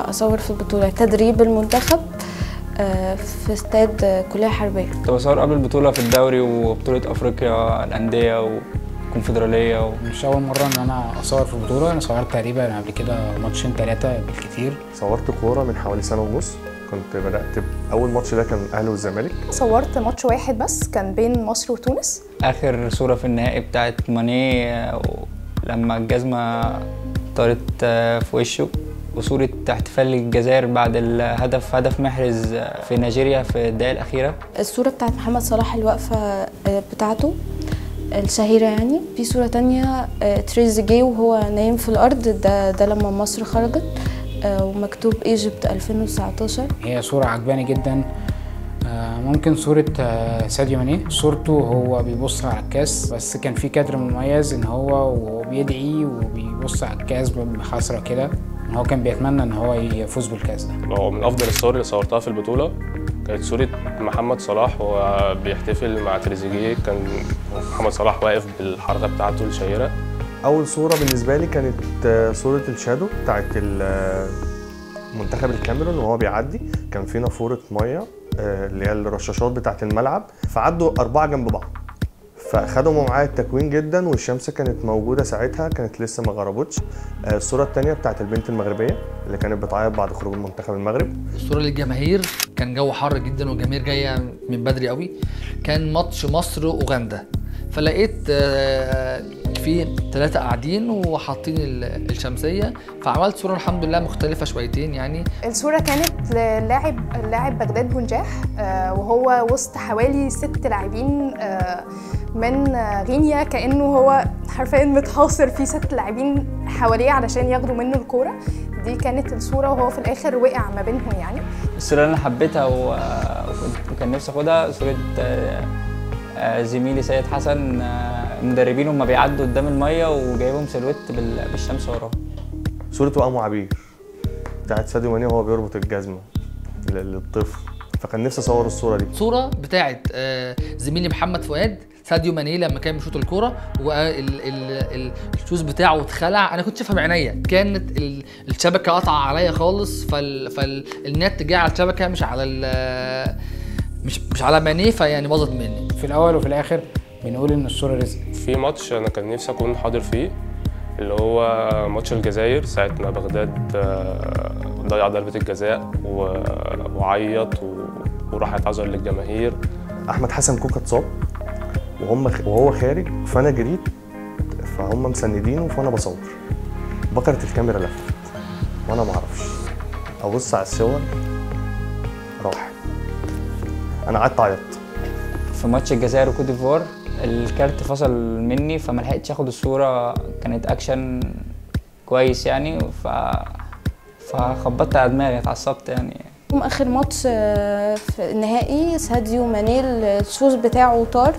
اصور في البطوله تدريب المنتخب آه، في استاد آه، كليه حربيه كنت بصور قبل البطولة في الدوري وبطولة أفريقيا الأندية والكونفدرالية و... مش أول مرة إن أنا أصور في البطولة أنا صورت تقريبا قبل كده ماتشين ثلاثة بالكتير صورت كورة من حوالي سنة ونص كنت بدأت أول ماتش ده كان الأهلي والزمالك صورت ماتش واحد بس كان بين مصر وتونس آخر صورة في النهائي بتاعت ماني آه، لما الجزمة طارت آه، في وشه وصورة احتفال الجزائر بعد الهدف هدف محرز آه، في نيجيريا في الدقائق الأخيرة الصوره بتاعت محمد صلاح الوقفه آه، بتاعته الشهيرة يعني في صورة تانية آه، تريزيجيه وهو نايم في الأرض ده ده لما مصر خرجت آه، ومكتوب ايجيبت 2019 هي صورة عجباني جدا آه، ممكن صورة آه، ساديو ماني صورته هو بيبص على الكاس بس كان في كادر مميز ان هو وهو بيدعي وبيبص على الكاس بحسرة كده ان هو كان بيتمنى ان هو يفوز بالكاس ده هو من افضل الصور اللي صورتها في البطوله كانت صوره محمد صلاح وهو بيحتفل مع تريزيجيه كان محمد صلاح واقف بالحركه بتاعته الشهيره أول صورة بالنسبة لي كانت آه، صورة الشادو بتاعت ال- آه، منتخب الكاميرون وهو بيعدي كان في نافورة مية آه، اللي هي الرشاشات بتاعت الملعب فعدوا أربعة جنب بعض فخدوا معايا التكوين جدا والشمس كانت موجودة ساعتها كانت لسه ما غربتش آه، الصورة التانية بتاعت البنت المغربية اللي كانت بتعيط بعد خروج المنتخب المغرب الصورة للجماهير كان جو حر جدا والجماهير جاية من بدري قوي كان ماتش مصر وأوغندا فلقيت آه، في ثلاثة قاعدين وحاطين ال- الشمسية فعملت صورة الحمد لله مختلفة شويتين يعني الصورة كانت للاعب اللاعب بغداد بنجاح آه، وهو وسط حوالي ست لاعبين آه، من آه، غينيا كأنه هو حرفيا متحاصر في ست لاعبين حواليه علشان ياخدوا منه الكورة دي كانت الصورة وهو في الآخر وقع ما بينهم يعني الصورة اللي أنا حبيتها و... وكنت- وكان نفسي أخدها صورة آه، آه، زميلي سيد حسن آه، المدربين هما بيعدوا قدام المية وجايبهم سلوت بال... بالشمس وراهم صورة وأم عبير بتاعت ساديو ماني وهو بيربط الجزمة لل- للطفل فكان نفسي أصور الصورة دي صورة بتاعت آه، زميلي محمد فؤاد ساديو ماني لما كان بيشوط الكوره والشوز بتاعه اتخلع انا كنت شايفها بعينيا كانت ال- الشبكه قطع عليا خالص فال فالنت جه على الشبكه مش على ال- مش مش على ماني فيعني باظت مني في الاول وفي الاخر بنقول ان الصورة رزق في ماتش انا كان نفسي اكون حاضر فيه اللي هو ماتش الجزائر ساعه ما بغداد آه، ضيع ضربه الجزاء و- وعيط و- وراح يعتذر للجماهير احمد حسن كوكا اتصاب وهم وهو خارج فانا جريت فهم مسندينه فانا بصور بكره الكاميرا لفت وانا ما اعرفش ابص على الصور راح انا قعدت اعيط في ماتش الجزائر وكوت ديفوار الكارت فصل مني فما لحقتش اخد الصورة كانت اكشن كويس يعني ف فخبطت على دماغي اتعصبت يعني يوم اخر ماتش آه، في النهائي ساديو ماني الشوز بتاعه طار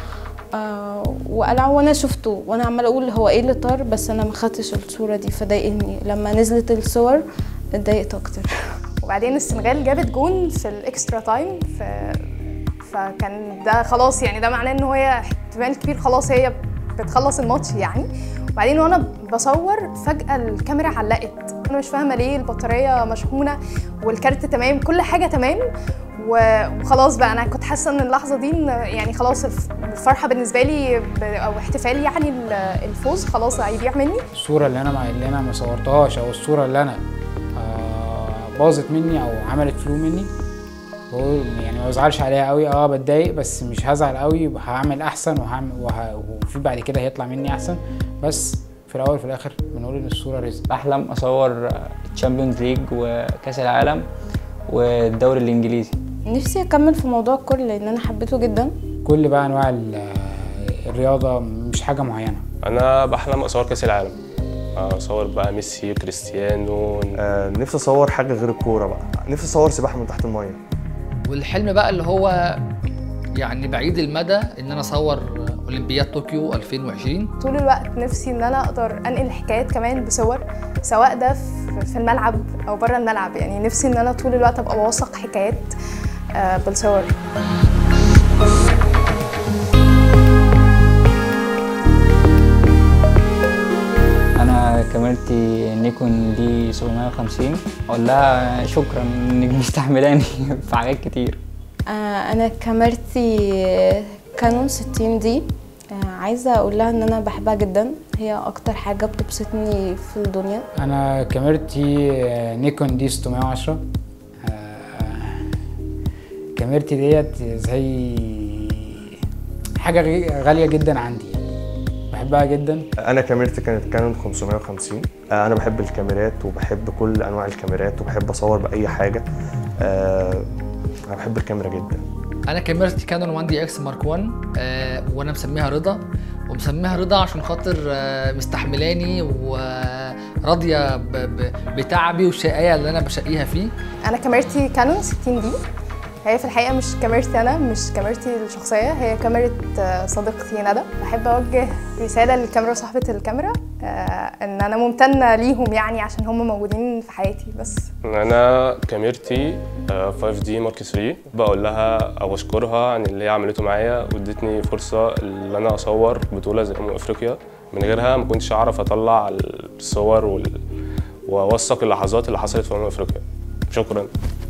آه، وقلع وانا شفته وانا عماله اقول هو ايه اللي طار بس انا ما خدتش الصوره دي فضايقني لما نزلت الصور اتضايقت اكتر وبعدين السنغال جابت جون في الاكسترا تايم ف... فكان ده خلاص يعني ده معناه ان هي احتمال كبير خلاص هي بتخلص الماتش يعني وبعدين وانا بصور فجأة الكاميرا علقت انا مش فاهمة ليه البطارية مشحونة والكارت تمام كل حاجة تمام و- وخلاص بقى انا كنت حاسة ان اللحظة دي إن يعني خلاص الف- الفرحة بالنسبة لي ب- او احتفالي يعني ال- الفوز خلاص هيضيع مني الصورة اللي انا ما اللي انا ما صورتهاش او الصورة اللي انا آه باظت مني او عملت فلو مني بقول يعني ما بزعلش عليها قوي اه بتضايق بس مش هزعل قوي هعمل احسن وهعمل وه... وفي بعد كده هيطلع مني احسن بس في الاول وفي الاخر بنقول ان الصورة رزق بحلم اصور تشامبيونز ليج وكاس العالم والدوري الانجليزي نفسي اكمل في موضوع الكورة لان انا حبيته جدا كل بقى انواع ال- الرياضة مش حاجة معينة انا بحلم اصور كاس العالم اصور بقى ميسي وكريستيانو آه نفسي اصور حاجه غير الكوره بقى نفسي اصور سباحه من تحت الميه والحلم بقى اللي هو يعني بعيد المدى ان انا اصور اولمبياد طوكيو 2020 طول الوقت نفسي ان انا اقدر انقل حكايات كمان بصور سواء ده في- في الملعب او بره الملعب يعني نفسي ان انا طول الوقت ابقى بوثق حكايات آه، بالصور انا كاميرتي نيكون دي 750 اقول لها شكرا انك مستحملاني في حاجات كتير آه، انا كاميرتي كانون 60 دي آه، عايزه اقول لها ان انا بحبها جدا هي اكتر حاجه بتبسطني في الدنيا انا كاميرتي آه، نيكون دي 610 آه، كاميرتي ديت زي حاجه غي- غاليه جدا عندي بحبها جدا انا كاميرتي كانت كانون 550 آه، انا بحب الكاميرات وبحب كل انواع الكاميرات وبحب اصور باي حاجه آه، انا بحب الكاميرا جدا انا كاميرتي كانون 1 دي اكس مارك 1 آه وانا مسميها رضا ومسميها رضا عشان خاطر آه مستحملاني وراضيه ب- ب- بتعبي والشقايه اللي انا بشقيها فيه انا كاميرتي كانون 60 دي هي في الحقيقه مش كاميرتي انا مش كاميرتي الشخصيه هي كاميرا آه، صديقتي ندى بحب اوجه رساله للكاميرا صاحبه الكاميرا آه، ان انا ممتنه ليهم يعني عشان هم موجودين في حياتي بس انا كاميرتي آه، 5D مارك 3 بقول لها او اشكرها عن اللي هي عملته معايا وادتني فرصه ان انا اصور بطوله زي امم افريقيا من غيرها ما كنتش اعرف اطلع الصور وال... واوثق اللحظات اللي حصلت في امم افريقيا شكرا